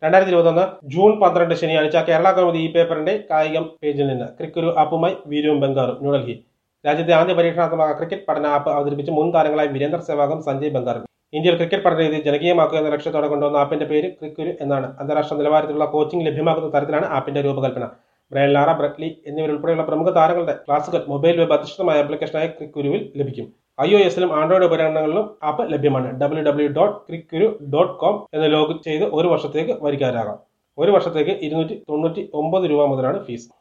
രണ്ടായിരത്തി ഇരുപത്തൊന്ന് ജൂൺ പന്ത്രണ്ട് ശനിയാഴ്ച കേരള കൗമുദി ഈ പേപ്പറിന്റെ കായികം പേജിൽ നിന്ന് ക്രിക്കൊരു ആപ്പുമായി വീരും ബംഗാറും ന്യൂഡൽഹി രാജ്യത്തെ ആദ്യ പരീക്ഷണാത്മക ക്രിക്കറ്റ് പഠന ആപ്പ് അവതരിപ്പിച്ച് മുൻ താരങ്ങളായ വീരേന്ദർ സെവാഗും സഞ്ജയ് ബംഗാറും ഇന്ത്യയിൽ ക്രിക്കറ്റ് പഠന രീതി ജനകീയമാക്കുക എന്ന ലക്ഷ്യത്തോടെ കൊണ്ടുവന്ന ആപ്പിന്റെ പേര് ക്രിക്കുരു എന്നാണ് അന്താരാഷ്ട്ര നിലവാരത്തിലുള്ള കോച്ചിംഗ് ലഭ്യമാക്കുന്ന തരത്തിലാണ് ആപ്പിന്റെ രൂപകൽപ്പന ബ്രയൻ ലാറ ബ്രട്ട്ലി എന്നിവരുൾപ്പെടെയുള്ള പ്രമുഖ താരങ്ങളുടെ ക്ലാസുകൾ മൊബൈൽ വെബ് അധിഷ്ഠിതമായ ആപ്ലിക്കേഷനായ ക്രിക്കുരുവിൽ ലഭിക്കും ഐ ഒ എസിലും ആൻഡ്രോയിഡ് ഉപകരണങ്ങളിലും ആപ്പ് ലഭ്യമാണ് W W dot Krikkuru dot com എന്ന് ലോഗ് ചെയ്ത് ഒരു വർഷത്തേക്ക് വരിക്കാരാകാം ഒരു വർഷത്തേക്ക് ഇരുന്നൂറ്റി തൊണ്ണൂറ്റി ഒമ്പത് രൂപ മുതലാണ് ഫീസ്